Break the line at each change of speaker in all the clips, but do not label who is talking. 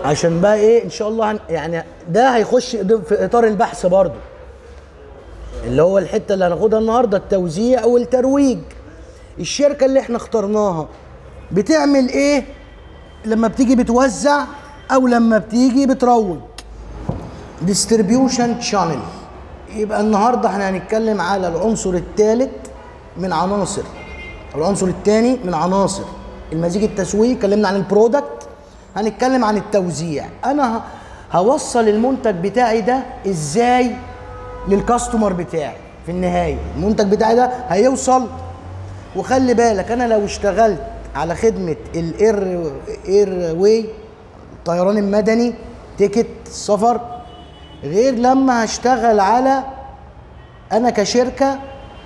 عشان بقى ايه ان شاء الله هن يعني ده هيخش ضمن- في اطار البحث برضو اللي هو الحته اللي هناخدها النهارده التوزيع والترويج الشركه اللي احنا اخترناها بتعمل ايه لما بتيجي بتوزع او لما بتيجي بتروج ديستريبيوشن شانل يبقى النهارده احنا هنتكلم على العنصر الثالث من عناصر العنصر الثاني من عناصر المزيج التسويقي اتكلمنا عن البرودكت هنتكلم عن التوزيع انا ه- هوصل المنتج بتاعي ده ازاي للكاستمر بتاعي في النهايه المنتج بتاعي ده هيوصل وخلي بالك انا لو اشتغلت على خدمه الاير اير واي الطيران المدني تيكت السفر غير لما هشتغل على انا كشركه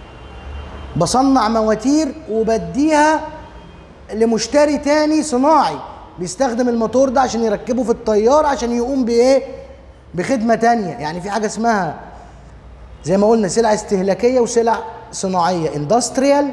بصنع مواتير وبديها لمشتري تاني صناعي بيستخدم الموتور ده عشان يركبه في الطيار عشان يقوم بايه بخدمه تانية يعني في حاجه اسمها زي ما قلنا سلع استهلاكيه وسلع صناعيه اندستريال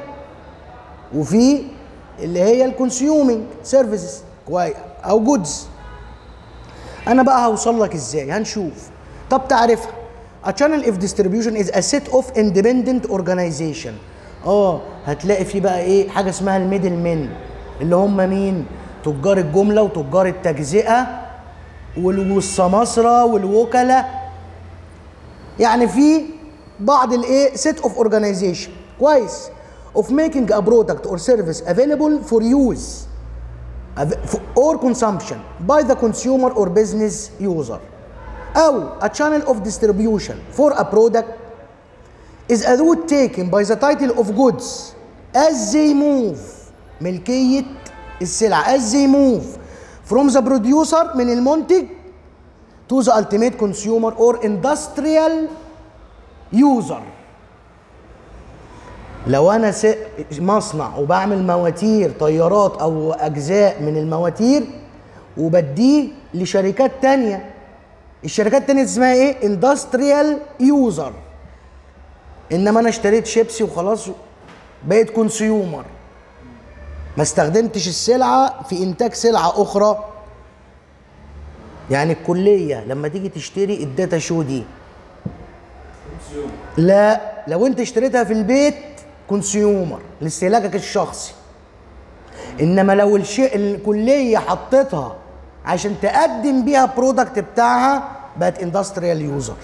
وفي اللي هي الكونسيومينج سيرفيسز او جودز انا بقى هوصل لك ازاي هنشوف طب تعرفها A channel of distribution is a set of independent organization اه هتلاقي في بقى ايه حاجه اسمها الميدل مان اللي هم مين تجار الجمله وتجار التجزئه وال- والسماسره والوكلاء يعني في بعض الايه set of organization كويس of making a product or service available for use av- or consumption by the consumer or business user أو a channel of distribution for a product is a route taken by the title of goods as they move ملكية السلعة as they move from the producer من المنتج to the ultimate consumer or industrial user لو انا س- مصنع وبعمل مواتير طيارات او اجزاء من المواتير وبديه لشركات تانية الشركات التانية دي اسمها ايه اندستريال يوزر انما انا اشتريت شيبسي وخلاص بقيت كونسيومر ما استخدمتش السلعة في انتاج سلعة اخرى يعني الكلية لما تيجي تشتري الداتا شو دي لا لو انت اشتريتها في البيت كونسيومر لاستهلاكك الشخصي انما لو الشيء الكليه حطيتها عشان تقدم بيها برودكت بتاعها بقت اندستريال يوزر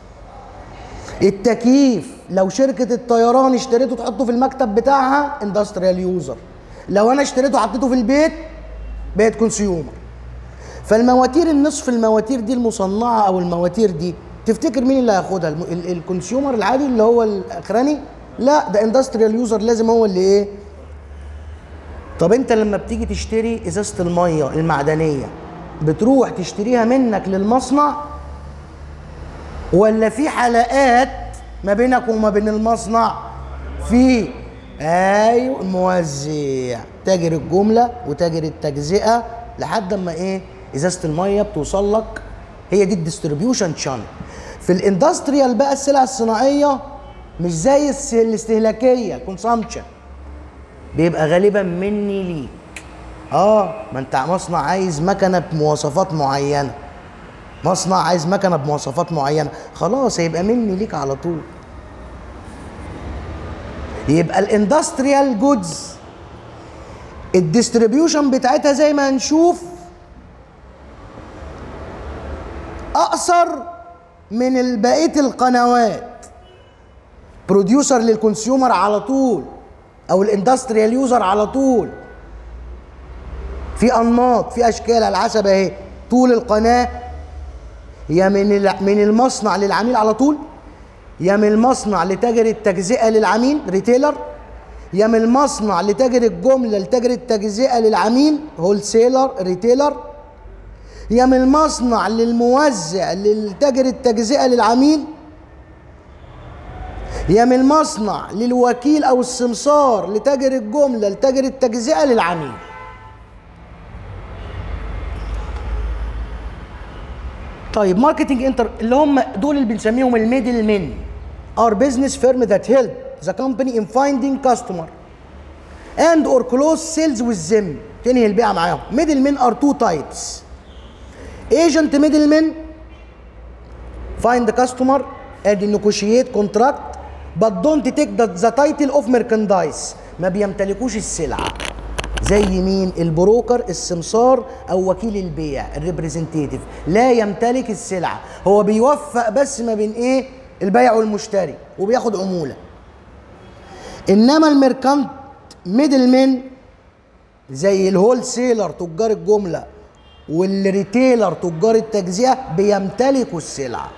التكييف لو شركه الطيران اشتريته تحطه في المكتب بتاعها اندستريال يوزر لو انا اشتريته حطيته في البيت بقت كونسيومر فالمواتير النصف المواتير دي المصنعه او المواتير دي تفتكر مين اللي هياخدها الم- ال- الكونسيومر العادي اللي هو الاخراني لا ده اندستريال يوزر لازم هو اللي ايه طب انت لما بتيجي تشتري ازازه الميه المعدنيه بتروح تشتريها منك للمصنع ولا في حلقات ما بينك وما بين المصنع في ايوه موزع تاجر الجمله وتاجر التجزئه لحد ما ايه ازازه الميه بتوصل لك هي دي الديستريبيوشن شانل في الاندستريال بقى السلع الصناعيه مش زي الس- الاستهلاكيه الكونسامشن بيبقى غالبا مني ليك اه ما انت مصنع عايز مكنه بمواصفات معينه مصنع عايز مكنه بمواصفات معينه خلاص هيبقى مني ليك على طول يبقى الاندستريال جودز الديستريبيوشن بتاعتها زي ما هنشوف اقصر من بقيه القنوات بروديوسر للكونسيومر على طول او الاندستريال يوزر على طول في انماط في اشكال على حسب اهي طول القناه يا من الع- من المصنع للعميل على طول يا من المصنع لتاجر التجزئه للعميل ريتيلر يا من المصنع لتاجر الجمله لتاجر التجزئه للعميل هول سيلر ريتيلر يا من المصنع للموزع للتاجر التجزئه للعميل يا من المصنع للوكيل او السمسار لتاجر الجمله لتاجر التجزئه للعميل طيب ماركتنج انتر اللي هم دول اللي بنسميهم الميدل مان ار بزنس فيرم ذات هيلب ذا كومباني ان فايندينج كاستمر اند اور كلوز سيلز with them تنهي البيع معاهم ميدل مان ار تو تايبس agent middleman find the customer and negotiate contract but don't take the, the title of merchandise ما بيمتلكوش السلعة زي مين البروكر السمسار او وكيل البيع الريبريزنتيتيف لا يمتلك السلعة هو بيوفق بس ما بين ايه البيع والمشتري وبياخد عمولة انما الميركانت ميدل مان زي الهول سيلر تجار الجملة والريتيلر تجار التجزئة بيمتلكوا السلعة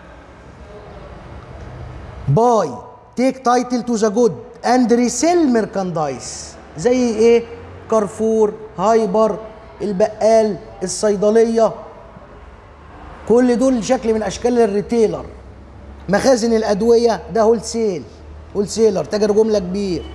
باي تيك تايتل تو ذا جود اند ريسيل ميركاندايز زي ايه كارفور هايبر البقال الصيدليه كل دول شكل من اشكال الريتيلر مخازن الادويه ده هول سيل هول سيلر تاجر جمله كبير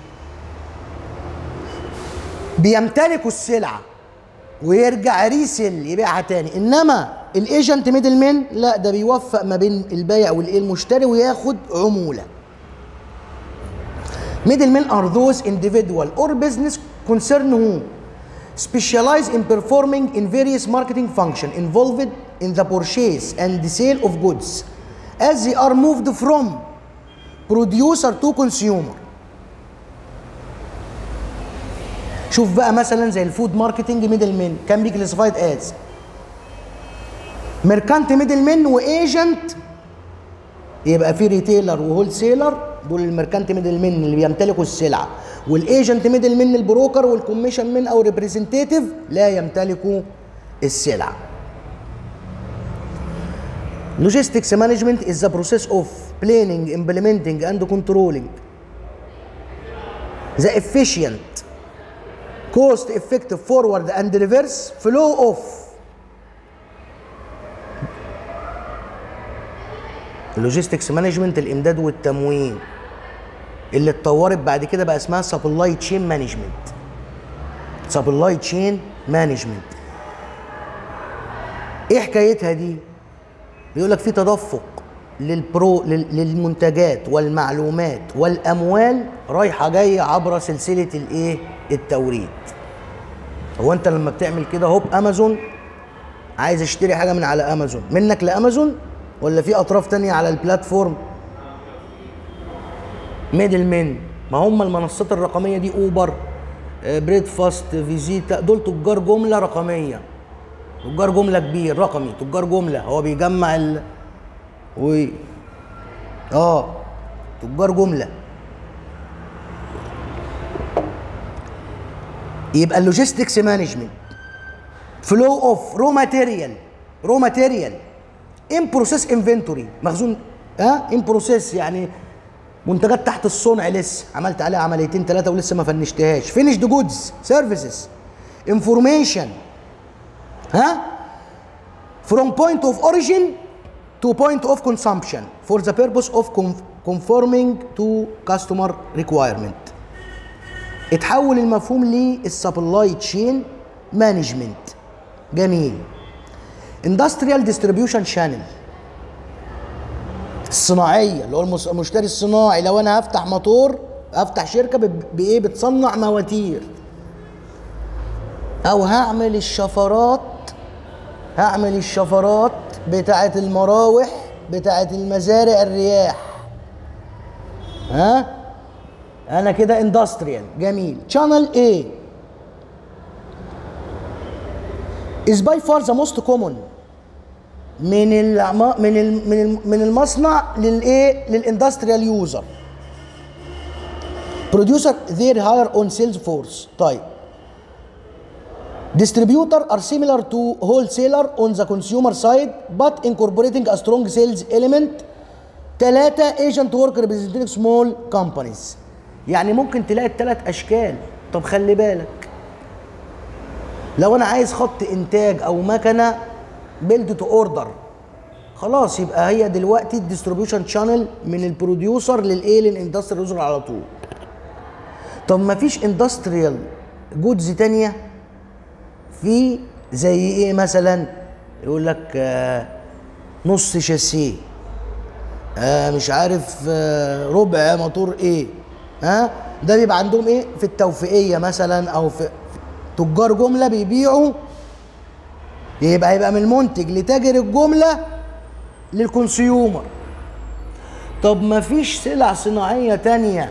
بيمتلكوا السلعه ويرجع ريسل يبيعها تاني انما الايجنت ميدل مان لا ده بيوفق ما بين البايع والايه المشتري وياخد عموله Middlemen are those individual or business concern who specialize in performing in various marketing function involved in the purchase and the sale of goods as they are moved from producer to consumer. شوف بقى مثلا زي الفود ماركتنج ميدل مان كان بي كلاسيفايد از ميركانت ميدل مان وايجنت يبقى في ريتيلر وهول سيلر دول الميركانت ميدل من اللي بيمتلكوا السلعه والايجنت ميدل من البروكر والكوميشن من او ريبريزنتيتيف لا يمتلكوا السلعه Logistics management is the process of planning, implementing, and controlling the efficient, cost-effective forward and reverse flow of اللوجيستكس مانجمنت الامداد والتموين اللي اتطورت بعد كده بقى اسمها سبلاي تشين مانجمنت سبلاي تشين مانجمنت ايه حكايتها دي بيقول لك في تدفق للبرو لل- للمنتجات والمعلومات والاموال رايحه جايه عبر سلسله الايه التوريد هو انت لما بتعمل كده هوب امازون عايز اشتري حاجه من على امازون منك لامازون ولا في اطراف تانية على البلاتفورم ميدل مان ما هم المنصات الرقميه دي اوبر آه، بريد فاست فيزيتا دول تجار جمله رقميه تجار جمله كبير رقمي تجار جمله هو بيجمع ال و اه تجار جمله يبقى اللوجيستكس مانجمنت فلو اوف رو ماتيريال رو ماتيريال ان بروسيس انفنتوري مخزون ها ان بروسيس يعني منتجات تحت الصنع لسه عملت عليها عمليتين ثلاثه ولسه ما فنشتهاش فينيشد جودز سيرفيسز انفورميشن ها from point of origin to point of consumption for the purpose of conf- conforming to customer requirement اتحول المفهوم للسبلاي تشين مانجمنت جميل اندستريال ديستريبيوشن شانل الصناعيه اللي هو المس- المشتري الصناعي لو انا هفتح موتور افتح شركه ب- بايه بتصنع مواتير او هعمل الشفرات هعمل الشفرات بتاعه المراوح بتاعه المزارع الرياح ها انا كده اندستريال جميل شانل ايه is by far the most common من العما من ال من ال من المصنع للايه للاندستريال يوزر producer their higher on sales force طيب distributor are similar to wholesaler on the consumer side but incorporating a strong sales element ثلاثة agent work representing small companies يعني ممكن تلاقي الثلاث أشكال طب خلي بالك لو أنا عايز خط إنتاج أو مكنة بيلد تو أوردر خلاص يبقى هي دلوقتي الديستريبيوشن شانل من البروديوسر للايه للاندستريال يوزر على طول طب ما فيش اندستريال جودز تانية في زي ايه مثلا يقول لك آه نص شاسيه آه مش عارف آه ربع موتور ايه ها ده بيبقى عندهم ايه في التوفيقيه مثلا او في تجار جمله بيبيعوا يبقى يبقى من المنتج لتاجر الجمله للكونسيومر طب ما فيش سلع صناعيه تانية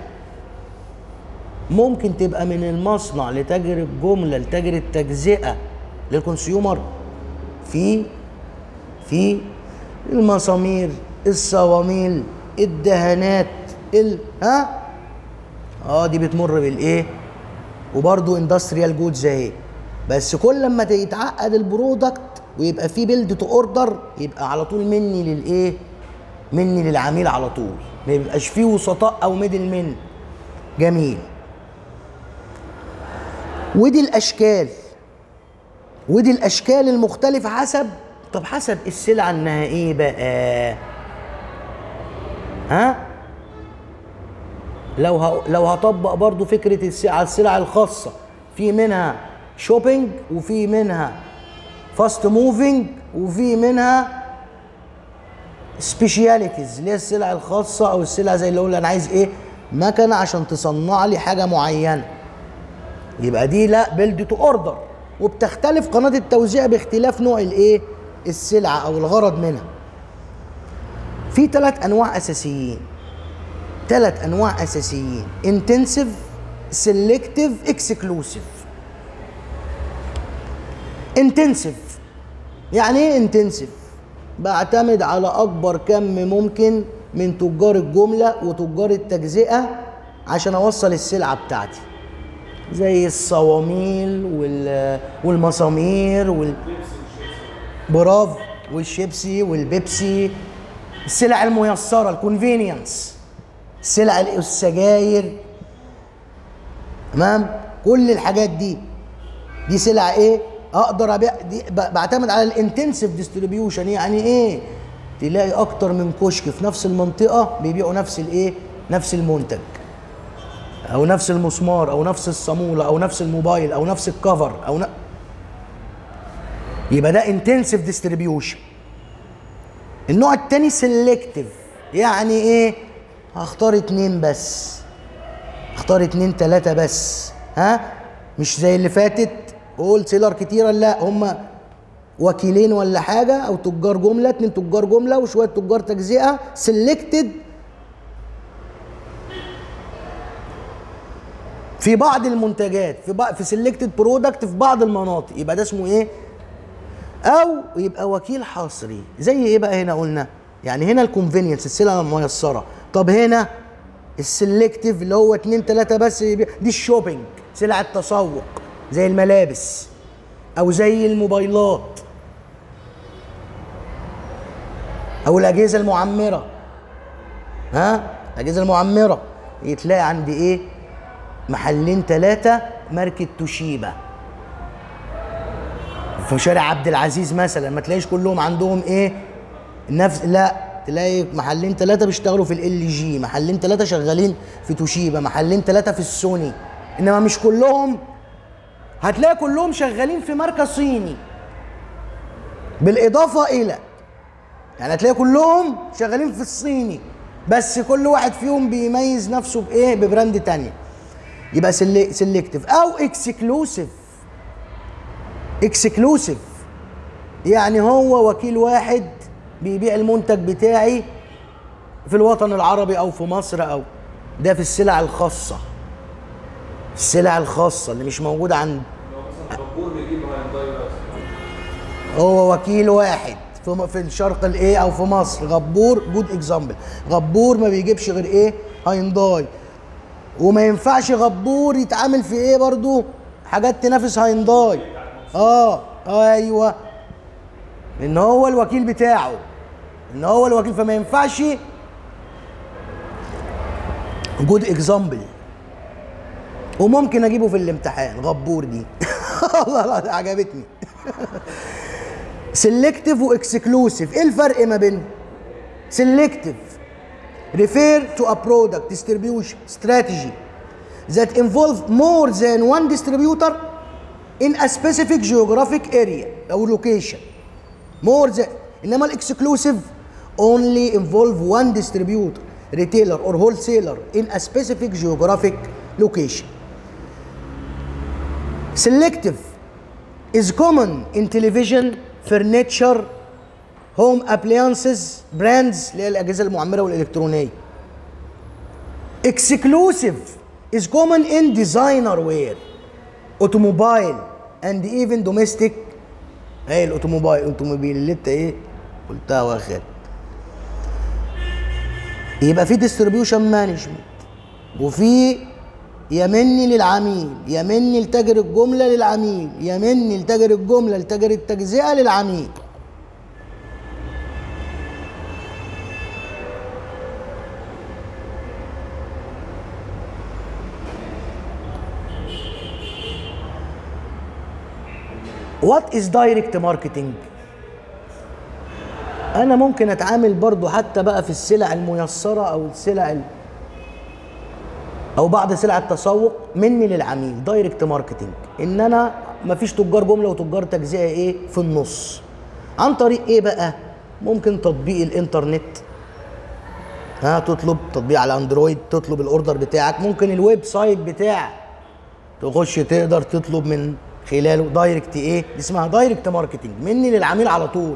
ممكن تبقى من المصنع لتاجر الجمله لتاجر التجزئه للكونسيومر في في المسامير الصواميل الدهانات ال ها اه دي بتمر بالايه وبرضو اندستريال جودز اهي بس كل لما يتعقد البرودكت ويبقى فيه بيلد تو اوردر يبقى على طول مني للايه مني للعميل على طول ما يبقاش فيه وسطاء او ميدل من جميل ودي الاشكال ودي الاشكال المختلفه حسب طب حسب السلعه النهائيه بقى ها لو ه... لو هطبق برضو فكره السلع السلع الخاصه في منها شوبينج وفي منها فاست موفينج وفي منها سبيشاليتيز اللي هي السلع الخاصه او السلع زي اللي اقول انا عايز ايه مكنه عشان تصنع لي حاجه معينه يبقى دي لا بيلد تو اوردر وبتختلف قناه التوزيع باختلاف نوع الايه السلعه او الغرض منها في ثلاث انواع اساسيين ثلاث انواع اساسيين انتنسيف سيلكتيف اكسكلوسيف انتنسيف يعني ايه انتنسيف بعتمد على اكبر كم ممكن من تجار الجمله وتجار التجزئه عشان اوصل السلعه بتاعتي زي الصواميل وال... والمسامير وال... برافو والشيبسي والبيبسي السلع الميسره الكونفينينس السلع السجاير تمام كل الحاجات دي دي سلع ايه اقدر ابيع دي بعتمد على الانتنسيف ديستريبيوشن يعني ايه تلاقي اكتر من كشك في نفس المنطقه بيبيعوا نفس الايه نفس المنتج او نفس المسمار او نفس الصاموله او نفس الموبايل او نفس الكفر او ن... يبقى ده انتنسيف ديستريبيوشن النوع التاني سيلكتيف يعني ايه هختار اتنين بس اختار اتنين تلاتة بس ها مش زي اللي فاتت قول سيلر كتيرة لا هم وكيلين ولا حاجة او تجار جملة اتنين تجار جملة وشوية تجار تجزئة سيلكتد في بعض المنتجات في بعض في سيلكتد برودكت في بعض المناطق يبقى ده اسمه ايه او يبقى وكيل حصري زي ايه بقى هنا قلنا يعني هنا الكونفينينس السلع الميسره طب هنا السلكتيف اللي هو اتنين تلاته بس يبيع دي الشوبينج سلع التسوق زي الملابس او زي الموبايلات او الاجهزه المعمره ها الاجهزه المعمره يتلاقي عندي ايه محلين ثلاثه ماركه توشيبا في شارع عبد العزيز مثلا ما تلاقيش كلهم عندهم ايه نفس لا تلاقي محلين ثلاثه بيشتغلوا في ال جي محلين ثلاثه شغالين في توشيبا محلين ثلاثه في السوني انما مش كلهم هتلاقي كلهم شغالين في ماركه صيني بالاضافه الى يعني هتلاقي كلهم شغالين في الصيني بس كل واحد فيهم بيميز نفسه بايه ببراند تانية يبقى سيلكتيف او اكسكلوسيف اكسكلوسيف يعني هو وكيل واحد بيبيع المنتج بتاعي في الوطن العربي او في مصر او ده في السلع الخاصه السلع الخاصه اللي مش موجوده عند هو وكيل واحد في في الشرق الايه او في مصر غبور جود اكزامبل غبور ما بيجيبش غير ايه هاينداي وما ينفعش غبور يتعامل في ايه برضو حاجات تنافس هاينداي اه ايوه ان هو الوكيل بتاعه ان هو الوكيل فما ينفعش جود اكزامبل وممكن اجيبه في الامتحان غبور دي والله لا عجبتني سيلكتيف واكسكلوسيف ايه الفرق ما بينهم سيلكتيف refer to a product distribution strategy that involve more than one distributor in a specific geographic area او location more than انما الاكسكلوسيف only involve one distributor retailer or wholesaler in a specific geographic location selective is common in television فرنتشر هوم ابليانسز براندز اللي هي الاجهزه المعمره والالكترونيه اكسكلوسيف is common in designer wear automobile and even domestic ايه الاوتوموبايل الاوتوموبيل اللي انت ايه قلتها واخد يبقى في ديستريبيوشن مانجمنت وفي يمني للعميل يمني لتاجر الجمله للعميل يمني لتاجر الجمله لتاجر التجزئه للعميل وات از دايركت ماركتنج انا ممكن اتعامل برضو حتى بقى في السلع الميسره او السلع ال... او بعض سلع التسوق مني للعميل دايركت ماركتنج ان انا مفيش تجار جمله وتجار تجزئه ايه في النص عن طريق ايه بقى ممكن تطبيق الانترنت ها تطلب تطبيق على اندرويد تطلب الاوردر بتاعك ممكن الويب سايت بتاعك تخش تقدر تطلب من خلاله دايركت ايه دي اسمها دايركت ماركتنج مني للعميل على طول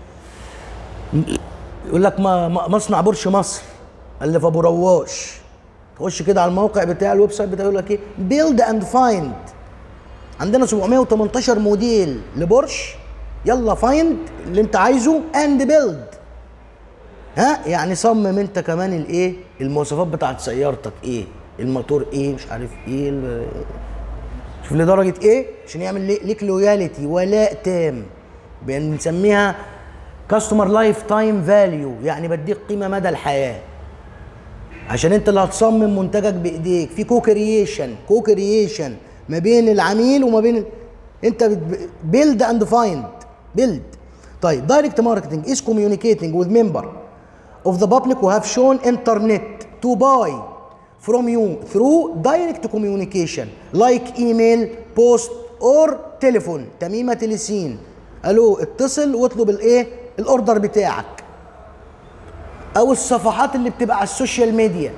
يقول لك ما ما- مصنع برش مصر اللي في ابو رواش تخش كده على الموقع بتاع الويب سايت بتاعه يقول لك ايه بيلد اند فايند عندنا 718 موديل لبورش يلا فايند اللي انت عايزه اند بيلد ها يعني صمم انت كمان الايه المواصفات بتاعت سيارتك ايه الموتور ايه مش عارف ايه ال- شوف لدرجه ايه عشان يعمل لي- ليك لويالتي ولاء تام بنسميها كاستمر لايف تايم فاليو يعني بديك قيمه مدى الحياه عشان انت اللي هتصمم منتجك بايديك في كو كرييشن كو كرييشن ما بين العميل وما بين ال... انت بيلد اند فايند بيلد طيب دايركت ماركتنج از communicating with member of the public who have shown internet to buy from you through direct communication like email post or telephone تميمة تليسين الو اتصل واطلب الايه الاوردر بتاعك او الصفحات اللي بتبقى على السوشيال ميديا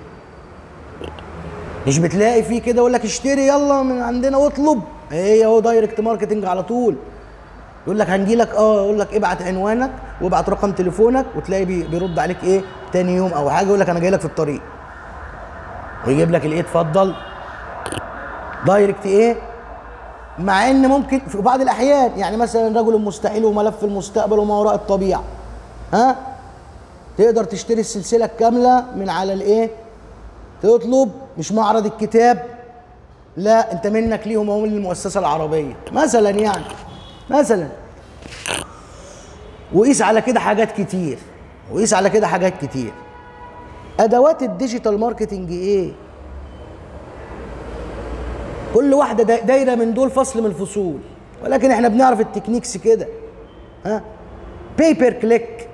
مش بتلاقي فيه كده يقول لك اشتري يلا من عندنا واطلب هي هو دايركت ماركتنج على طول يقول لك هنجي لك اه يقول لك ابعت عنوانك وابعت رقم تليفونك وتلاقي بي- بيرد عليك ايه تاني يوم او حاجه يقول لك انا جاي لك في الطريق ويجيب لك الايه اتفضل دايركت ايه مع ان ممكن في بعض الاحيان يعني مثلا رجل مستحيل وملف المستقبل وما وراء الطبيعه ها تقدر تشتري السلسله الكامله من على الايه تطلب مش معرض الكتاب لا انت منك ليهم هم المؤسسه العربيه مثلا يعني مثلا وقيس على كده حاجات كتير وقيس على كده حاجات كتير ادوات الديجيتال ماركتنج ايه كل واحده دا- دايره من دول فصل من الفصول ولكن احنا بنعرف التكنيكس كده ها بيبر كليك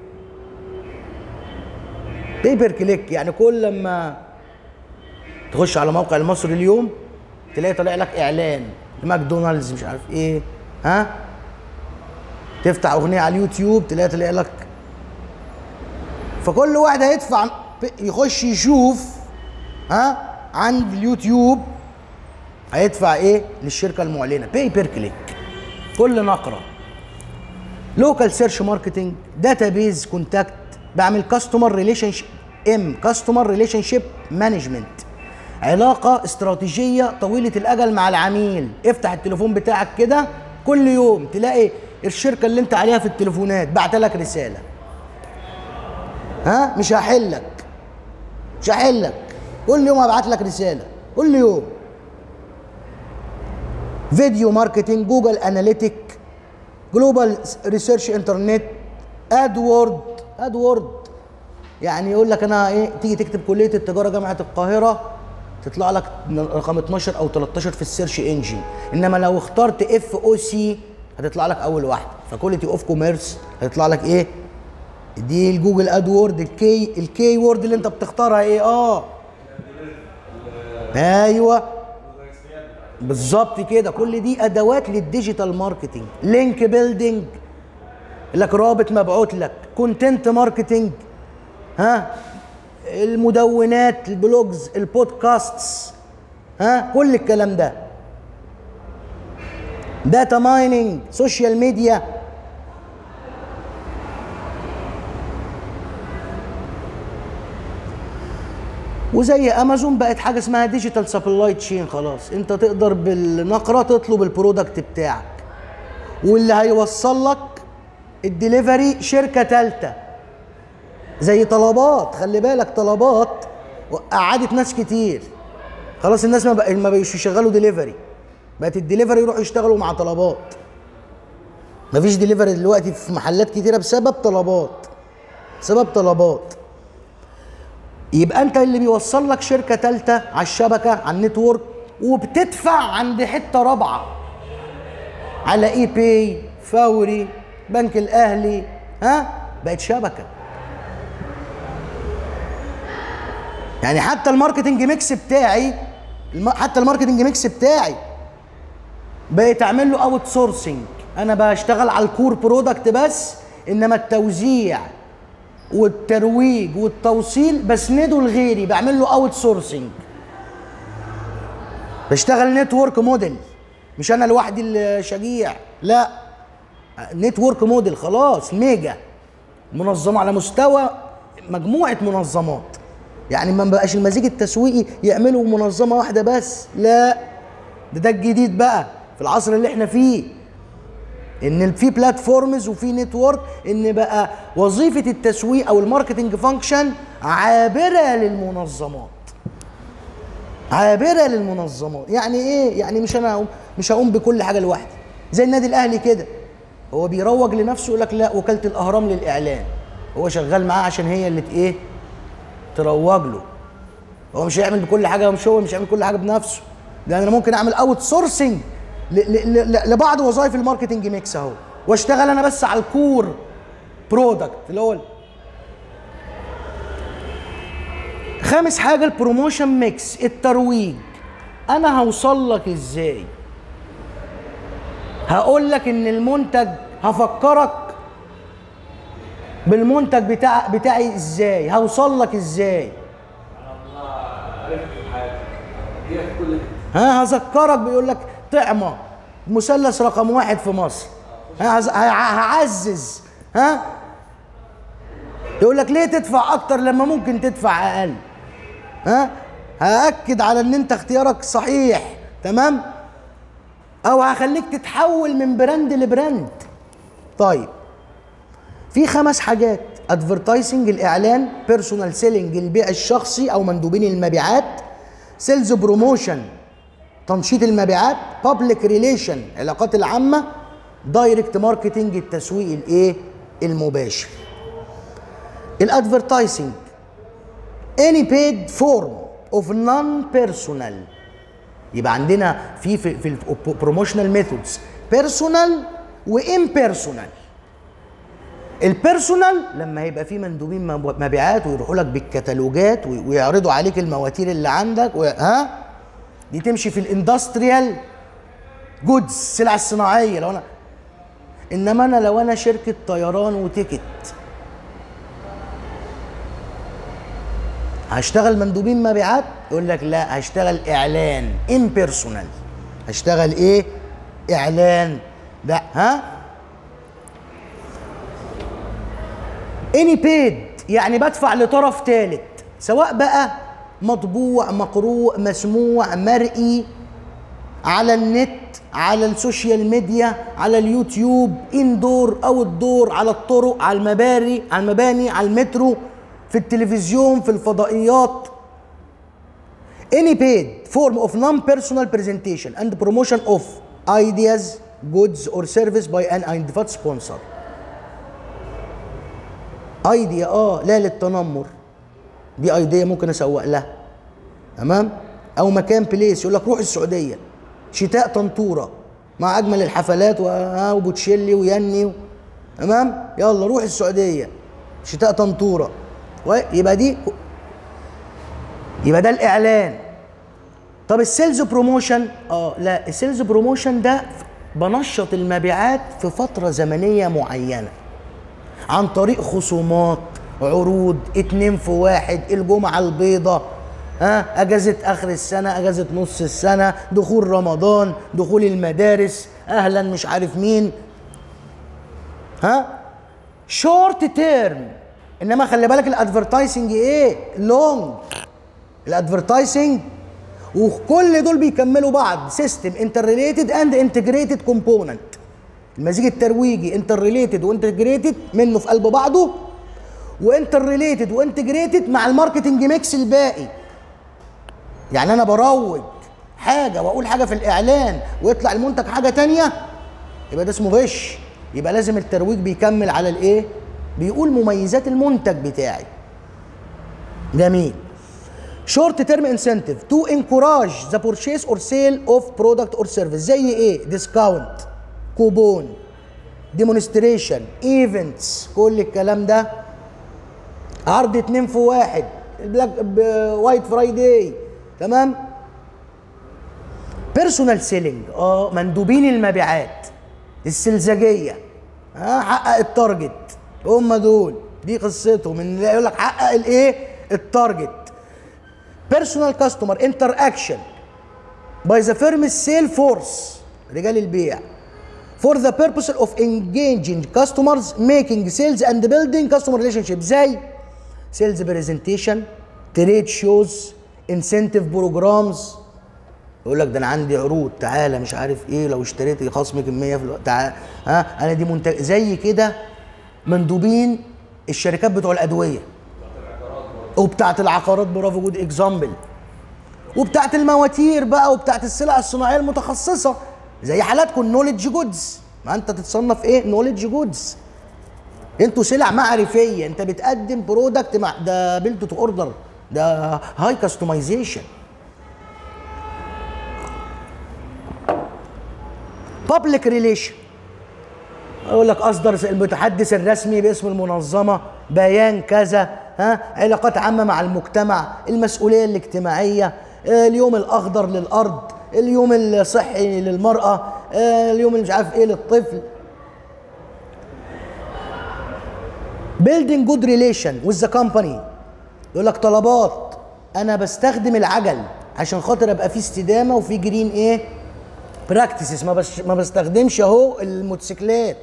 بيبر كليك يعني كل لما تخش على موقع المصري اليوم تلاقي طالع لك اعلان ماكدونالدز مش عارف ايه ها تفتح اغنيه على اليوتيوب تلاقي طالع لك فكل واحد هيدفع يخش يشوف ها عند اليوتيوب هيدفع ايه للشركه المعلنه بيبر كليك كل نقره لوكال سيرش ماركتنج داتابيز كونتاكت بعمل كاستمر ريليشن ام كاستمر ريليشن شيب مانجمنت علاقه استراتيجيه طويله الاجل مع العميل افتح التليفون بتاعك كده كل يوم تلاقي الشركه اللي انت عليها في التليفونات بعت لك رساله ها مش هحلك مش هحلك كل يوم هبعت لك رساله كل يوم فيديو ماركتنج جوجل اناليتيك جلوبال ريسيرش انترنت ادورد ادورد يعني يقول لك انا ايه تيجي تكتب كليه التجاره جامعه القاهره تطلع لك رقم 12 او 13 في السيرش انجن انما لو اخترت اف او سي هتطلع لك اول واحده فكواليتي اوف كوميرس هتطلع لك ايه دي الجوجل ادورد الكي الكي وورد اللي انت بتختارها ايه اه ايوه بالظبط كده كل دي ادوات للديجيتال ماركتنج لينك بيلدينج لك رابط مبعوت لك كونتنت ماركتنج ها المدونات البلوجز البودكاستس ها كل الكلام ده داتا مايننج سوشيال ميديا وزي امازون بقت حاجه اسمها ديجيتال سبلاي تشين خلاص انت تقدر بالنقره تطلب البرودكت بتاعك واللي هيوصل لك الدليفري شركه ثالثه زي طلبات خلي بالك طلبات قعدت ناس كتير خلاص الناس ما بقى ما بقوش يشغلوا دليفري بقت الدليفري يروحوا يشتغلوا مع طلبات مفيش دليفري دلوقتي في محلات كتيره بسبب طلبات سبب طلبات يبقى انت اللي بيوصل لك شركه ثالثه على الشبكه على النتورك وبتدفع عند حته رابعه على اي باي فوري بنك الاهلي ها بقت شبكه يعني حتى الماركتنج ميكس بتاعي الم- حتى الماركتنج ميكس بتاعي بقيت اعمل له اوت سورسنج انا بشتغل على الكور برودكت بس انما التوزيع والترويج والتوصيل بسنده لغيري بعمل له اوت سورسنج بشتغل نتورك موديل مش انا لوحدي الشجيع لا نتورك موديل خلاص ميجا منظمه على مستوى مجموعه منظمات يعني ما بقاش المزيج التسويقي يعملوا منظمه واحده بس لا ده ده الجديد بقى في العصر اللي احنا فيه ان في بلاتفورمز وفي نتورك ان بقى وظيفه التسويق او الماركتنج فانكشن عابره للمنظمات عابره للمنظمات يعني ايه يعني مش انا هقوم مش هقوم بكل حاجه لوحدي زي النادي الاهلي كده هو بيروج لنفسه يقول لك لا وكاله الاهرام للاعلان هو شغال معاه عشان هي اللي ت- ايه تروج له هو مش هيعمل بكل حاجه مش هو مش هيعمل كل حاجه بنفسه ده انا ممكن اعمل اوت سورسنج لبعض وظائف الماركتنج ميكس اهو واشتغل انا بس على الكور برودكت اللي هو ال- خامس حاجه البروموشن ميكس الترويج انا هوصل لك ازاي هقول لك ان المنتج هفكرك بالمنتج بتاع بتاعي ازاي هوصل لك ازاي ها هذكرك بيقول لك طعمه مثلث رقم واحد في مصر ها هز- ه- هعزز ها يقول لك ليه تدفع اكتر لما ممكن تدفع اقل ها هاكد على ان انت اختيارك صحيح تمام او هخليك تتحول من براند لبراند طيب في خمس حاجات ادفرتايزنج الاعلان بيرسونال سيلينج البيع الشخصي او مندوبين المبيعات سيلز بروموشن تنشيط المبيعات بابليك ريليشن العلاقات العامه دايركت ماركتنج التسويق الايه المباشر الادفرتايزنج any paid form of non personal يبقى عندنا في في, في البروموشنال ميثودز بيرسونال وامبيرسونال البيرسونال لما يبقى في مندوبين مب- مبيعات ويروحوا لك بالكتالوجات وي- ويعرضوا عليك المواتير اللي عندك و... ها دي تمشي في الاندستريال جودز السلع الصناعيه لو انا انما انا لو انا شركه طيران وتيكت هشتغل مندوبين مبيعات يقول لك لا هشتغل اعلان امبيرسونال هشتغل ايه اعلان ده ها اني بيد يعني بدفع لطرف ثالث سواء بقى مطبوع مقروء مسموع مرئي على النت على السوشيال ميديا على اليوتيوب اندور او الدور على الطرق على المباني على المباني على المترو في التلفزيون في الفضائيات any paid form of non-personal presentation and promotion of ideas, goods or service by an identified sponsor. ايديا اه لا للتنمر دي ايديا ممكن اسوق لها تمام او مكان بليس يقول لك روح السعوديه شتاء طنطوره مع اجمل الحفلات و- آه وبوتشيلي ويني و... تمام يلا روح السعوديه شتاء طنطوره كويس؟ يبقى دي يبقى ده الاعلان طب السيلز بروموشن اه لا السيلز بروموشن ده بنشط المبيعات في فتره زمنيه معينه عن طريق خصومات عروض اتنين في واحد الجمعة البيضاء ها اجازة اخر السنة اجازة نص السنة دخول رمضان دخول المدارس اهلا مش عارف مين ها شورت تيرم انما خلي بالك الادفرتايزنج ايه لونج الادفرتايزنج وكل دول بيكملوا بعض سيستم انتر ريليتد اند انتجريتد كومبوننت المزيج الترويجي انتر ريليتد وانتجريتد منه في قلب بعضه وانتر ريليتد وانتجريتد مع الماركتنج ميكس الباقي يعني انا بروج حاجه واقول حاجه في الاعلان ويطلع المنتج حاجه تانية يبقى ده اسمه غش يبقى لازم الترويج بيكمل على الايه بيقول مميزات المنتج بتاعي جميل شورت تيرم انسنتيف تو انكوراج ذا purchase اور سيل اوف برودكت اور سيرفيس زي ايه ديسكاونت كوبون ديمونستريشن ايفنتس كل الكلام ده عرض اتنين في واحد البلاك وايت فرايداي تمام بيرسونال سيلينج اه مندوبين المبيعات السلزجيه ها آه حقق التارجت هم دول دي قصتهم ان يقول لك حقق الايه التارجت بيرسونال كاستمر انتر اكشن باي ذا فيرم سيل فورس رجال البيع for the purpose of engaging customers making sales and building customer relationship زي sales presentation trade shows incentive programs يقول لك ده انا عندي عروض تعالى مش عارف ايه لو اشتريت خصم كميه في الوقت تعالى ها انا دي منتج زي كده مندوبين الشركات بتوع الادويه وبتاعت العقارات برافو جود اكزامبل وبتاعت المواتير بقى وبتاعت السلع الصناعيه المتخصصه زي حالاتكم نوليدج جودز ما انت تتصنف ايه نوليدج جودز انتوا سلع معرفيه انت بتقدم برودكت مع ده بيلد تو اوردر ده هاي كاستمايزيشن بابليك ريليشن اقول لك اصدر المتحدث الرسمي باسم المنظمه بيان كذا ها علاقات عامه مع المجتمع المسؤوليه الاجتماعيه اليوم الاخضر للارض اليوم الصحي للمراه اليوم اللي مش عارف ايه للطفل building good relation with the company يقول لك طلبات انا بستخدم العجل عشان خاطر ابقى في استدامه وفي جرين ايه براكتسز ما بس ما بستخدمش اهو الموتوسيكلات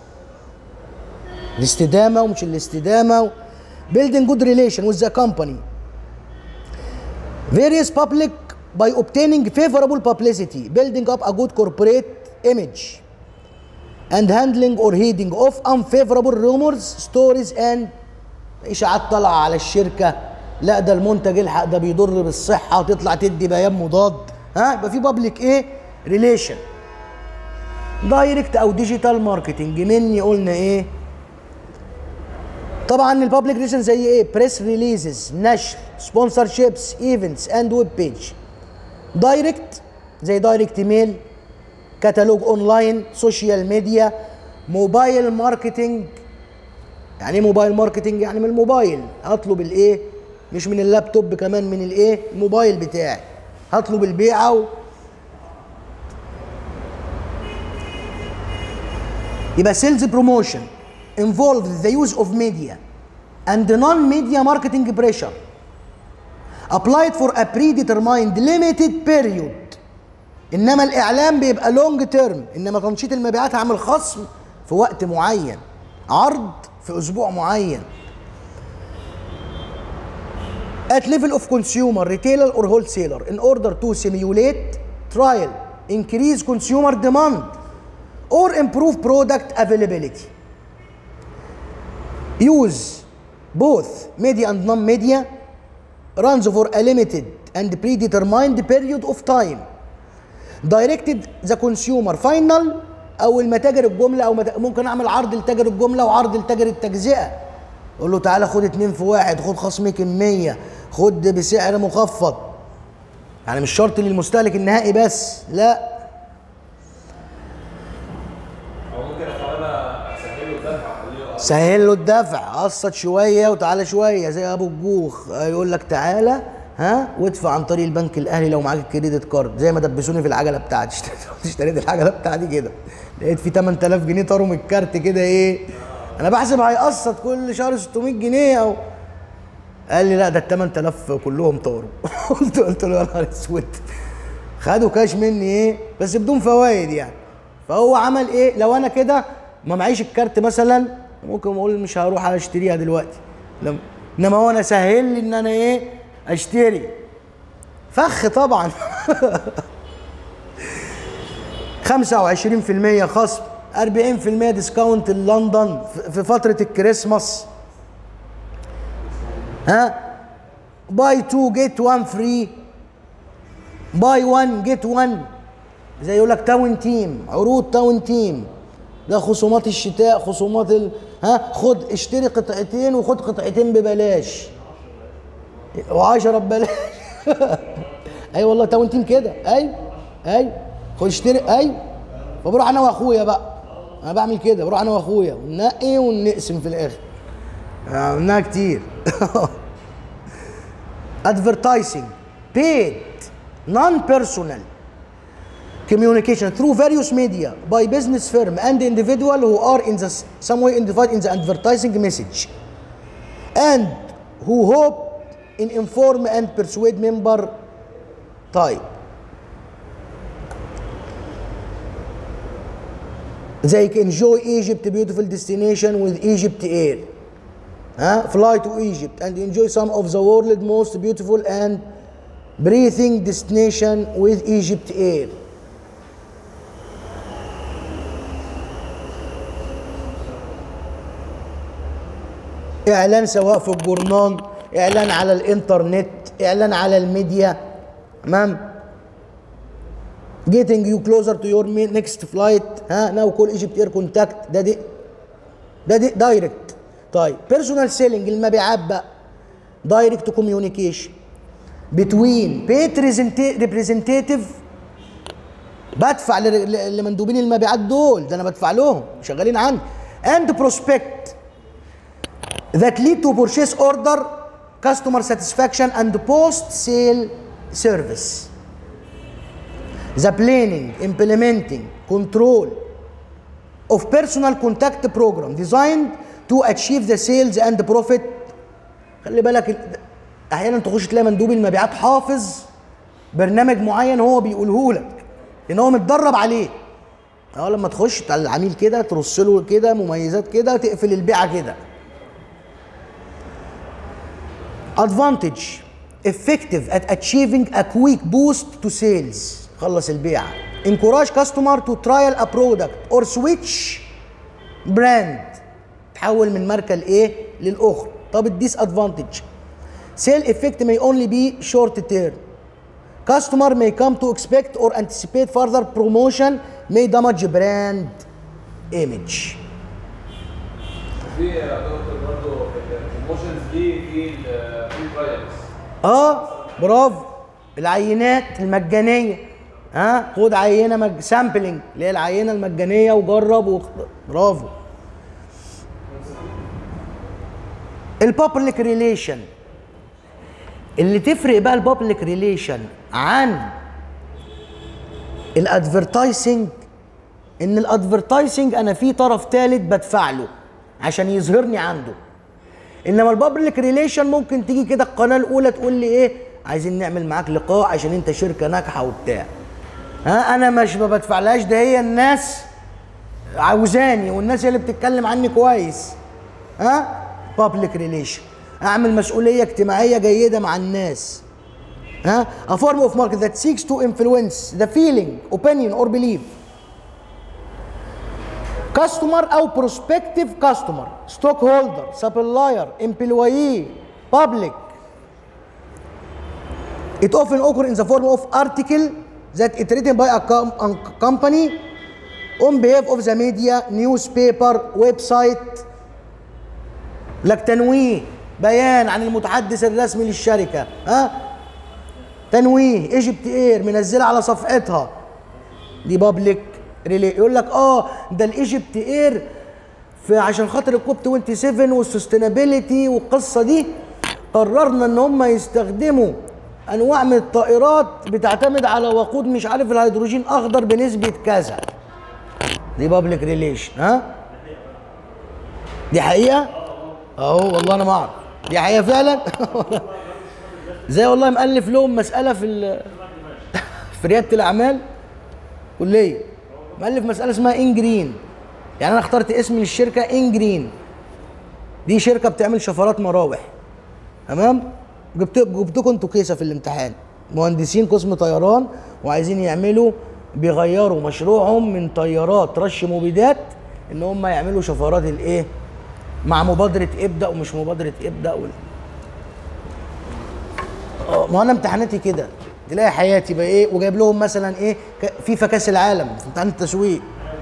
الاستدامه ومش الاستدامه building good relation with the company various public by obtaining favorable publicity building up a good corporate image and handling or heeding of unfavorable rumors stories and اشاعات طالعه على الشركه لا ده المنتج الحق ده بيضر بالصحه وتطلع تدي بيان مضاد ها يبقى في بابليك ايه ريليشن دايركت او ديجيتال ماركتنج مني قلنا ايه طبعا البابليك ريليشن زي ايه بريس ريليزز نشر سبونسر شيبس ايفنتس اند ويب بيج دايركت زي دايركت ميل كتالوج اونلاين سوشيال ميديا موبايل ماركتنج يعني ايه موبايل ماركتنج يعني من الموبايل هطلب الايه مش من اللابتوب كمان من الايه الموبايل بتاعي هطلب البيعه و... يبقى سيلز بروموشن involved the use of media and non-media marketing pressure applied for a predetermined limited period انما الاعلام بيبقى لونج تيرم انما تنشيط المبيعات عامل خصم في وقت معين عرض في اسبوع معين at level of consumer retailer or wholesaler in order to simulate trial increase consumer demand or improve product availability use both media and non-media runs for a limited and predetermined period of time directed the consumer final او المتاجر الجمله او مت... ممكن اعمل عرض لتاجر الجمله وعرض لتاجر التجزئه اقول له تعالى خد اتنين في واحد خد خصم كميه خد بسعر مخفض يعني مش شرط للمستهلك النهائي بس لا
او ممكن احاول اسهل له الدفع اخليه
سهل له الدفع قسط شويه وتعالى شويه زي ابو الجوخ يقول لك تعالى ها وادفع عن طريق البنك الاهلي لو معاك الكريدت كارد زي ما دبسوني في العجله بتاعتي اشتريت العجله بتاعتي كده لقيت في 8000 جنيه طاروا من الكارت كده ايه انا بحسب هيقسط كل شهر 600 جنيه او قال لي لا ده ال 8000 كلهم طاروا قلت قلت له يا نهار اسود خدوا كاش مني ايه بس بدون فوائد يعني فهو عمل ايه لو انا كده ما معيش الكارت مثلا ممكن اقول مش هروح اشتريها دلوقتي لم- انما هو انا سهل لي ان انا ايه اشتري فخ طبعا 25% خصم 40% ديسكاونت لندن في- في فترة الكريسماس ها باي 2 جيت 1 فري باي 1 جيت 1 زي يقول لك تاون تيم عروض تاون تيم ده خصومات الشتاء خصومات ال... ها خد اشتري قطعتين وخد قطعتين ببلاش و10 ببلاش اي والله تاون تيم كده اي اي خد اشتري اي فبروح انا واخويا بقى انا بعمل كده بروح انا واخويا وننقي ونقسم في الاخر عملناها كتير advertising paid non-personal communication through various media by business firm and individual who are in the s- some way identified in the advertising message and who hope in inform and persuade member type زي enjoy Egypt beautiful destination with Egypt Air huh? fly to Egypt and enjoy some of the world's most beautiful and breathing destination with Egypt Air اعلان سواء في الجورنال اعلان على الانترنت اعلان على الميديا تمام getting you closer to your mi- next flight ها now call Egypt Air contact ده دي ده دي دايركت طيب بيرسونال سيلينج المبيعات بقى دايركت كوميونيكيشن بتوين بيت ريبريزنتيف بدفع ل- ل- لمندوبين المبيعات دول ده انا بدفع لهم شغالين عندي اند بروسبكت that lead to purchase order customer satisfaction and post sale service the planning implementing control of personal contact program designed to achieve the sales and profit خلي بالك ال- احيانا تخش تلاقي مندوب المبيعات حافظ برنامج معين هو بيقوله لك لان هو متدرب عليه اه لما تخش على العميل كده ترص له كده مميزات كده تقفل البيعه كده advantage effective at achieving a quick boost to sales خلص البيعة encourage customer to trial a product or switch brand تحول من ماركة لإيه للأخرى طب الديس advantage sale effect may only be short term customer may come to expect or anticipate further promotion may damage brand image
في يا دكتور برضه البروموشنز دي في ال- في ترايلز
اه برافو العينات المجانيه ها خد عينه مج... سامبلنج اللي هي العينه المجانيه وجرب و... برافو البابليك ريليشن اللي تفرق بقى البابليك ريليشن عن الادفرتايسنج ان الادفرتايسنج انا في طرف ثالث بدفع له عشان يظهرني عنده انما البابليك ريليشن ممكن تيجي كده القناه الاولى تقول لي ايه عايزين نعمل معاك لقاء عشان انت شركه ناجحه وبتاع ها انا مش ما بدفعلهاش ده هي الناس عاوزاني والناس هي اللي بتتكلم عني كويس ها بابليك ريليشن اعمل مسؤوليه اجتماعيه جيده مع الناس ها a form of market that seeks to influence the feeling opinion or belief كاستمر او بروسبكتيف كاستمر ستوك هولدر سبلاير امبلويي بابليك It often occur in the form of article that is written by a, com- a company on behalf of the media, newspaper, website لك تنويه بيان عن المتحدث الرسمي للشركة ها تنويه ايجيبت اير منزلة على صفحتها دي بابليك ريلي يقول لك اه ده الايجيبت اير في عشان خاطر الكوب 27 والسستينابيلتي والقصه دي قررنا ان هم يستخدموا انواع من الطائرات بتعتمد على وقود مش عارف الهيدروجين اخضر بنسبه كذا دي بابليك ريليشن ها دي حقيقه اهو والله انا ما اعرف دي حقيقه فعلا زي والله مؤلف لهم مساله في ال- في رياده الاعمال كليه مؤلف مساله اسمها ان جرين يعني انا اخترت اسم للشركه ان جرين دي شركه بتعمل شفرات مراوح تمام جبت جبتكم انتوا كيسه في الامتحان مهندسين قسم طيران وعايزين يعملوا بيغيروا مشروعهم من طيارات رش مبيدات ان هم يعملوا شفرات الايه مع مبادره ابدا ومش مبادره ابدا ولا اه ما انا امتحاناتي كده تلاقي حياتي بقى ايه وجايب لهم مثلا ايه ك- فيفا كاس العالم في امتحان التسويق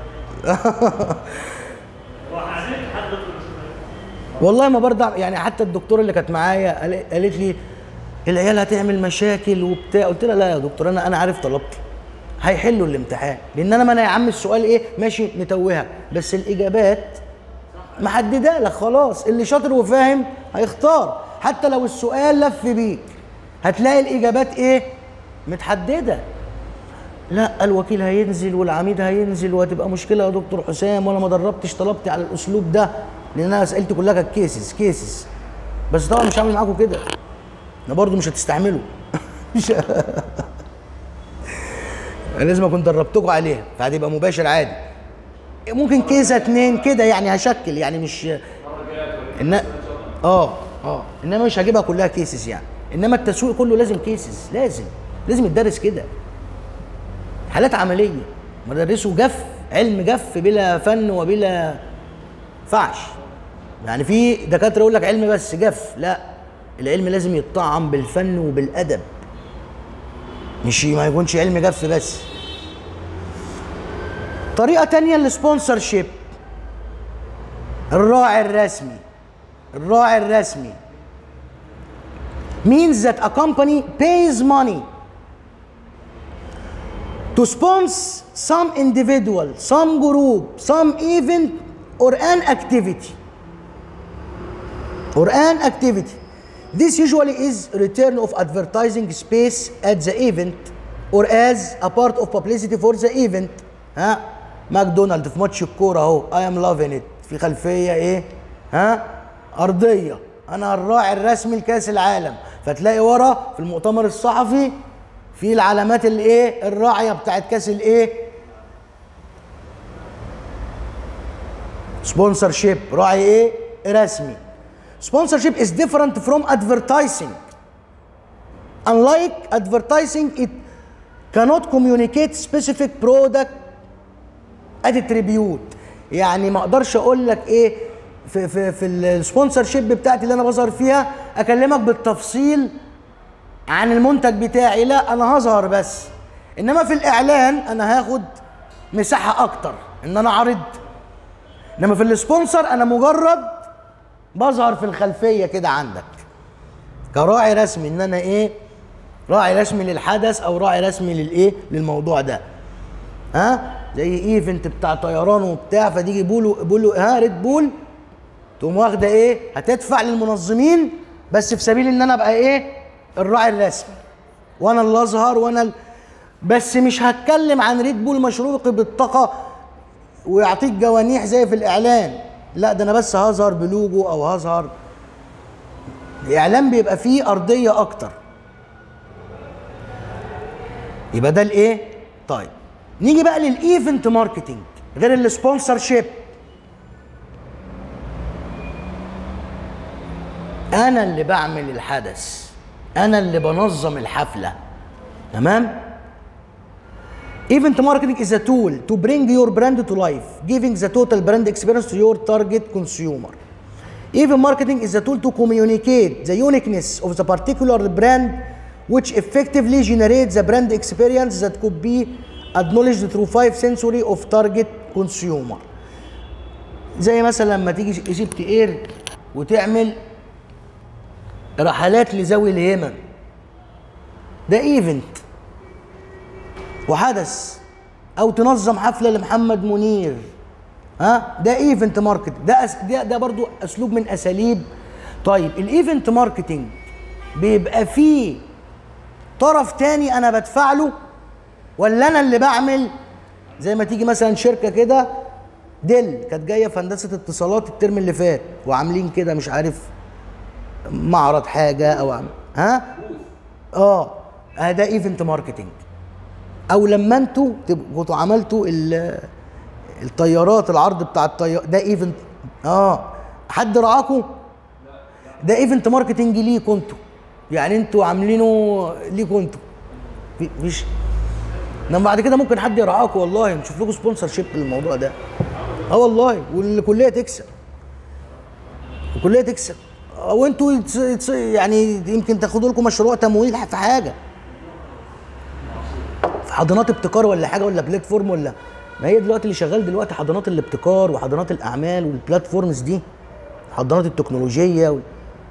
والله ما برضع يعني حتى الدكتوره اللي كانت معايا قال- قالت لي العيال هتعمل مشاكل وبتاع قلت لها لا يا دكتور انا انا عارف طلبتي هيحلوا الامتحان لان انا ما انا يا عم السؤال ايه ماشي متوهك بس الاجابات محدده لك خلاص اللي شاطر وفاهم هيختار حتى لو السؤال لف بيك هتلاقي الاجابات ايه متحدده لا الوكيل هينزل والعميد هينزل وهتبقى مشكله يا دكتور حسام وانا ما دربتش طلبتي على الاسلوب ده لان انا اسئلتي كلها كانت كيسز كيسز بس طبعا مش هعمل معاكم كده انا برضو مش هتستعملوا مش أنا لازم اكون دربتكم عليها فهتبقى مباشر عادي ممكن كيسه اتنين كده يعني هشكل يعني مش إن... اه اه انما مش هجيبها كلها كيسز يعني انما التسويق كله لازم كيسز لازم لازم يتدرس كده حالات عمليه مدرسه جف علم جف بلا فن وبلا فعش يعني في دكاتره يقول لك علم بس جف لا العلم لازم يتطعم بالفن وبالادب مش ما يكونش علم جف بس طريقه تانية السبونسر شيب الراعي الرسمي الراعي الرسمي means that a company pays money to sponsor some individual, some group, some event or an activity. Or an activity. This usually is return of advertising space at the event or as a part of publicity for the event. ها ماكدونالد في ماتش الكوره اهو I am loving it في خلفيه ايه؟ ها ارضيه انا الراعي الرسمي لكاس العالم فتلاقي ورا في المؤتمر الصحفي في العلامات الايه الراعيه بتاعت كاس الايه سبونسر شيب راعي ايه رسمي سبونسر شيب is different from advertising unlike advertising it cannot communicate specific product attribute يعني ما اقدرش اقول لك ايه في في في السبونسر شيب بتاعتي اللي انا بظهر فيها اكلمك بالتفصيل عن المنتج بتاعي لا انا هظهر بس انما في الاعلان انا هاخد مساحه اكتر ان انا اعرض انما في السبونسر انا مجرد بظهر في الخلفيه كده عندك كراعي رسمي ان انا ايه راعي رسمي للحدث او راعي رسمي للايه للموضوع ده ها زي ايفنت بتاع طيران وبتاع فتيجي بولو بولو ها ريد بول تقوم واخده ايه هتدفع للمنظمين بس في سبيل ان انا ابقى ايه الراعي الرسمي وانا اللي اظهر وانا ال... بس مش هتكلم عن ريد بول مشروب بالطاقه ويعطيك جوانيح زي في الاعلان لا ده انا بس هظهر بلوجو او هظهر الاعلان بيبقى فيه ارضيه اكتر يبقى ده الايه طيب نيجي بقى للايفنت ماركتنج غير السبونسر شيب انا اللي بعمل الحدث انا اللي بنظم الحفله تمام Event marketing is a tool to bring your brand to life, giving the total brand experience to your target consumer. Event marketing is a tool to communicate the uniqueness of the particular brand, which effectively generates the brand experience that could be acknowledged through five sensory of target consumer. زي مثلا لما تيجي ايجيبت اير وتعمل رحلات لذوي الهمم ده ايفنت وحدث او تنظم حفله لمحمد منير ها ده ايفنت ماركت ده أس... ده ده برضو اسلوب من اساليب طيب الايفنت ماركتنج بيبقى فيه طرف تاني انا بدفع له ولا انا اللي بعمل زي ما تيجي مثلا شركه كده ديل كانت جايه في هندسه اتصالات الترم اللي فات وعاملين كده مش عارف معرض حاجه او عم... ها اه آه ده ايفنت ماركتنج او لما انتوا تبقوا عملتوا ال- الطيارات العرض بتاع الطيار ده ايفنت اه حد رعاكم ده ايفنت ماركتنج ليكوا انتوا يعني انتوا عاملينه ليكوا انتوا في فيش انما بعد كده ممكن حد يرعاكم والله نشوف لكم سبونسر شيب للموضوع ده اه والله والكليه تكسب الكليه تكسب او انتوا يتس- يتس- يعني يمكن تاخدوا لكم مشروع تمويل في حاجه في حضانات ابتكار ولا حاجه ولا بلاتفورم ولا ما هي دلوقتي اللي شغال دلوقتي حضانات الابتكار وحضانات الاعمال والبلاتفورمز دي حضانات التكنولوجيه وال...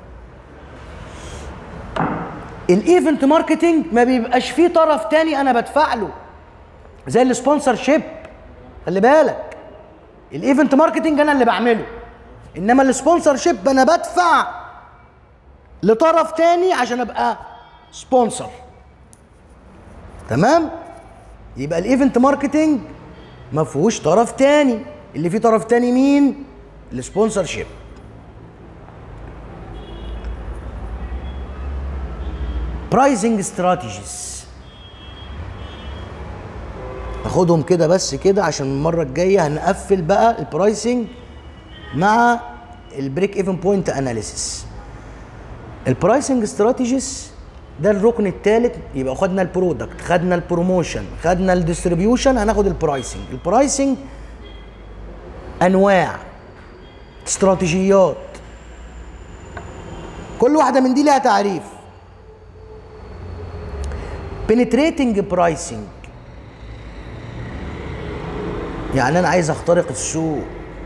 الايفنت ماركتنج ما بيبقاش فيه طرف تاني انا بدفع له زي السبونسر شيب خلي بالك الايفنت ماركتنج انا اللي بعمله انما السبونسر شيب انا بدفع لطرف تاني عشان ابقى سبونسر تمام يبقى الايفنت ماركتنج ما فيهوش طرف تاني اللي فيه طرف تاني مين السبونسر شيب برايزنج استراتيجيز ناخدهم كده بس كده عشان المره الجايه هنقفل بقى البرايسنج مع البريك ايفن بوينت اناليسيس البرايسنج استراتيجيز ده الركن الثالث يبقى خدنا البرودكت خدنا البروموشن خدنا الديستريبيوشن هناخد البرايسنج البرايسنج انواع استراتيجيات كل واحده من دي لها تعريف penetrating pricing يعني انا عايز اخترق السوق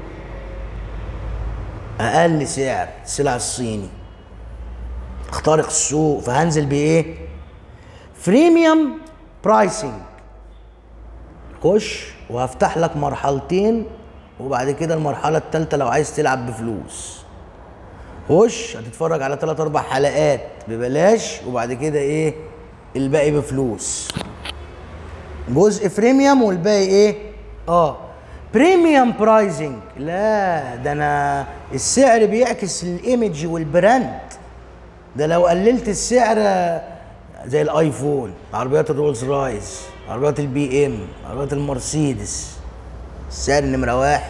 اقل سعر السلع الصيني اخترق السوق فهنزل بايه فريميوم برايسنج خش وهفتح لك مرحلتين وبعد كده المرحله الثالثه لو عايز تلعب بفلوس خش هتتفرج على ثلاث اربع حلقات ببلاش وبعد كده ايه الباقي بفلوس جزء فريميوم والباقي ايه اه بريميوم برايزنج لا ده انا السعر بيعكس الايمج والبراند ده لو قللت السعر زي الايفون عربيات الرولز رايس عربيات البي ام عربيات المرسيدس السعر نمره واحد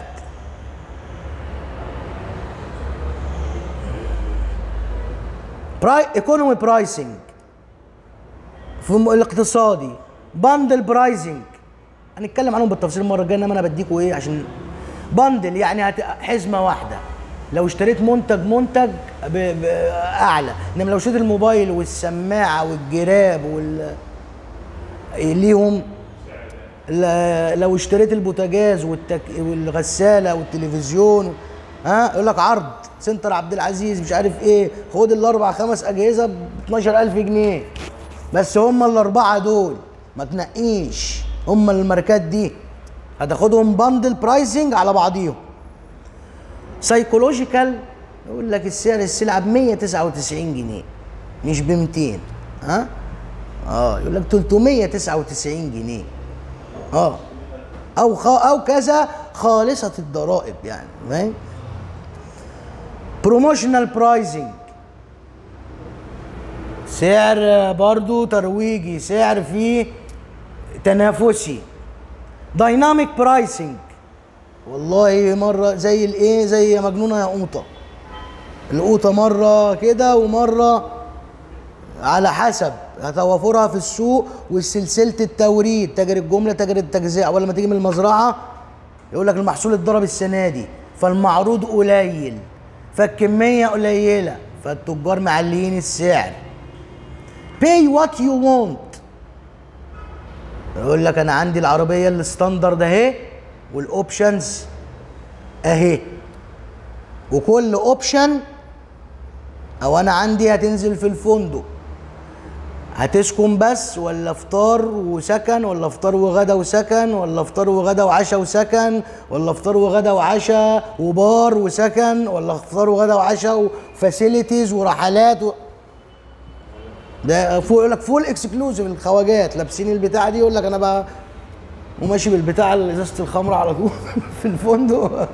براي ايكونومي برايسنج في الم- الاقتصادي باندل برايزنج هنتكلم عنهم بالتفصيل المره الجايه انما انا بديكوا ايه عشان باندل يعني هت... حزمه واحده لو اشتريت منتج منتج ب... ب... اعلى انما لو اشتريت الموبايل والسماعه والجراب وال ليهم ل- لو اشتريت البوتاجاز والتك... والغساله والتلفزيون ها يقول لك عرض سنتر عبد العزيز مش عارف ايه خد الاربع خمس اجهزه ب 12000 جنيه بس هم الاربعه دول ما تنقيش هم الماركات دي هتاخدهم باندل برايسنج على بعضيهم سايكولوجيكال يقول لك السعر السلعه ب 199 جنيه مش ب 200 ها اه يقول لك 399 جنيه اه او خ... او كذا خالصه الضرائب يعني فاهم بروموشنال برايزنج سعر برضو ترويجي سعر فيه تنافسي دايناميك برايسنج والله مره زي الايه زي مجنونه يا قوطه القوطه مره كده ومره على حسب توافرها في السوق وسلسله التوريد تاجر الجمله تاجر التجزئه اول ما تيجي من المزرعه يقول لك المحصول اتضرب السنه دي فالمعروض قليل فالكميه قليله فالتجار معليين السعر pay what you want يقول لك انا عندي العربيه الستاندرد اهي والاوبشنز اهي وكل اوبشن او انا عندي هتنزل في الفندق هتسكن بس ولا فطار وسكن ولا فطار وغدا وسكن ولا فطار وغدا وعشاء وسكن ولا فطار وغدا وعشاء وبار وسكن ولا فطار وغدا وعشاء وفاسيلتيز ورحلات و... ده فوق يقول لك فول اكسكلوزيف الخواجات لابسين البتاعه دي يقول لك انا بقى وماشي بالبتاع ازازه الخمر على طول في الفندق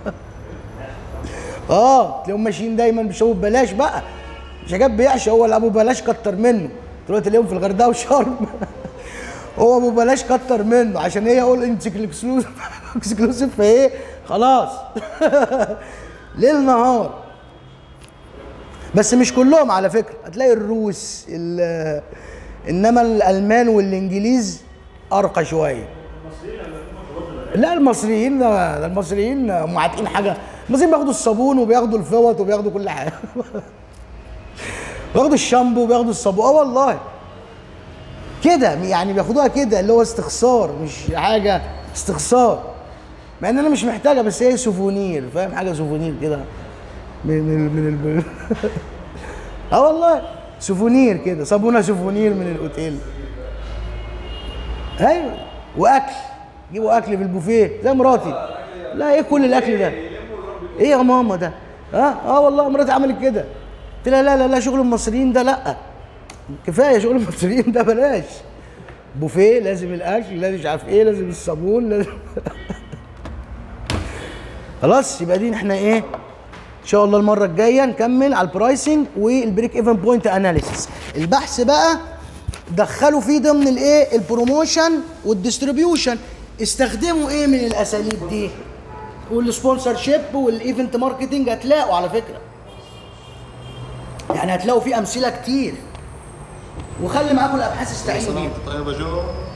اه تلاقيهم ماشيين دايما بيشربوا ببلاش بقى مش جاب بيعشى هو اللي ابو بلاش كتر منه دلوقتي تلاقيهم في الغردقه وشرم هو ابو بلاش كتر منه عشان ايه اقول انت اكسكلوزيف اكسكلوزيف فايه خلاص ليل نهار بس مش كلهم على فكره هتلاقي الروس ال- انما الالمان والانجليز ارقى شويه لا المصريين ده ده المصريين معاتقين حاجه المصريين بياخدوا الصابون وبياخدوا الفوط وبياخدوا كل حاجه بياخدوا الشامبو وبياخدوا الصابون اه والله كده يعني بياخدوها كده اللي هو استخسار مش حاجه استخسار مع ان انا مش محتاجه بس هي سوفونير فاهم حاجه سوفونير كده من من من ال... اه والله سوفونير كده صابونه سوفونير من الاوتيل ايوه واكل جيبوا اكل في البوفيه زي مراتي لا ايه كل الاكل ده ايه يا ماما ده اه اه والله مراتي عملت كده قلت لها لا لا لا شغل المصريين ده لا كفايه شغل المصريين ده بلاش بوفيه لازم الاكل لازم مش عارف ايه لازم الصابون لازم خلاص يبقى دي احنا ايه ان شاء الله المره الجايه نكمل على البرايسنج والبريك ايفن بوينت اناليسيس البحث بقى دخلوا فيه ضمن الايه البروموشن والديستريبيوشن استخدموا ايه من الاساليب دي والسبونسر شيب والايفنت ماركتنج هتلاقوا على فكره يعني هتلاقوا فيه امثله كتير وخلي معاكم الابحاث استعينوا بيها
طيب جو